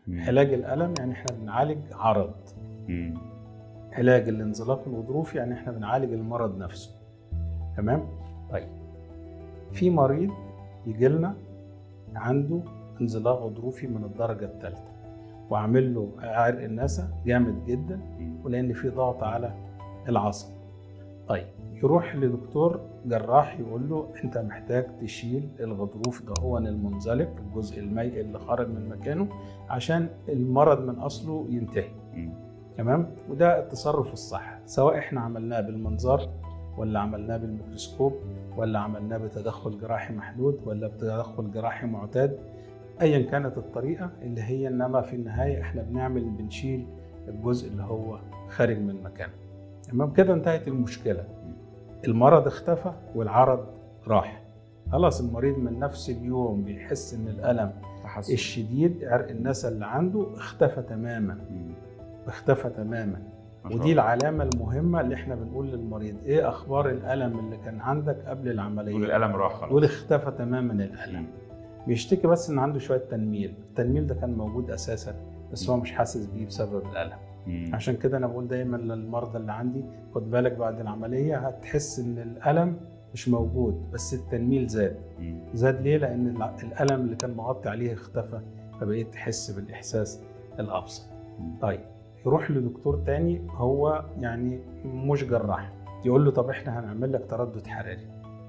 مم. علاج الالم يعني احنا بنعالج عرض مم. علاج الانزلاق الغضروفي يعني احنا بنعالج المرض نفسه تمام طيب في مريض يجي لنا عنده انزلاق غضروفي من الدرجه الثالثه وعامل له عرق النسا جامد جدا مم. ولان في ضغط على العصب طيب يروح لدكتور جراح يقول له انت محتاج تشيل الغضروف ده هو المنزلق الجزء الميء اللي خارج من مكانه عشان المرض من اصله ينتهي مم. تمام وده التصرف الصح سواء احنا عملناه بالمنظار ولا عملناه بالميكروسكوب ولا عملناه بتدخل جراحي محدود ولا بتدخل جراحي معتاد ايا كانت الطريقه اللي هي انما في النهايه احنا بنعمل بنشيل الجزء اللي هو خارج من مكانه تمام كده انتهت المشكله المرض اختفى والعرض راح خلاص المريض من نفس اليوم بيحس ان الالم تحسن الشديد عرق النسا اللي عنده اختفى تماما مم. اختفى تماما ما شاء ودي الله. العلامة المهمة اللي احنا بنقول للمريض ايه اخبار الالم اللي كان عندك قبل العملية تقول الالم راح خلاص يقول اختفى تماما الالم مم. بيشتكي بس ان عنده شوية تنميل التنميل ده كان موجود اساسا بس هو مش حاسس بيه بسبب الالم مم. عشان كده انا بقول دايما للمرضى اللي عندي خد بالك بعد العملية هتحس ان الالم مش موجود بس التنميل زاد مم. زاد ليه لان الع- الالم اللي كان مغطي عليه اختفى فبقيت تحس بالاحساس الابسط مم. طيب يروح لدكتور تاني هو يعني مش جراح يقول له طب احنا هنعمل لك تردد حراري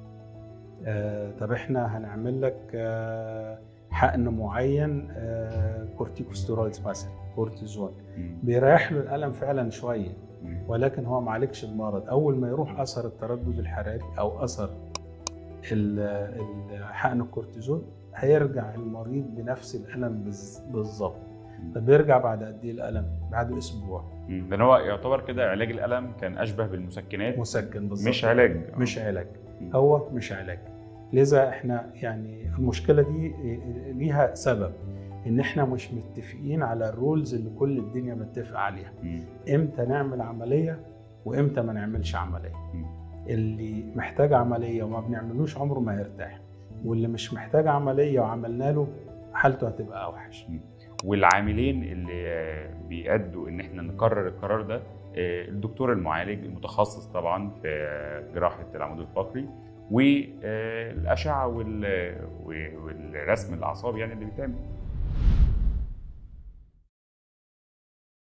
آه طب احنا هنعمل لك آه حقن معين آه كورتيكوستيرويدز مثلا كورتيزون مم. بيريح له الالم فعلا شويه مم. ولكن هو معالجش المرض اول ما يروح اثر التردد الحراري او اثر ال- ال- حقن الكورتيزون هيرجع المريض بنفس الالم بز- بالظبط طب يرجع بعد قد ايه الالم بعد اسبوع مم. لان هو يعتبر كده علاج الالم كان اشبه بالمسكنات مسكن بالظبط مش علاج مش علاج مم. هو مش علاج لذا احنا يعني المشكله دي ليها سبب ان احنا مش متفقين على الرولز اللي كل الدنيا متفقه عليها مم. امتى نعمل عمليه وامتى ما نعملش عمليه مم. اللي محتاج عمليه وما بنعملوش عمره ما هيرتاح واللي مش محتاج عمليه وعملنا له حالته هتبقى اوحش والعاملين اللي آه، بيأدوا ان احنا نقرر القرار ده آه، الدكتور المعالج المتخصص طبعا في آه، جراحه العمود الفقري والاشعه والرسم الاعصاب يعني اللي بيتعمل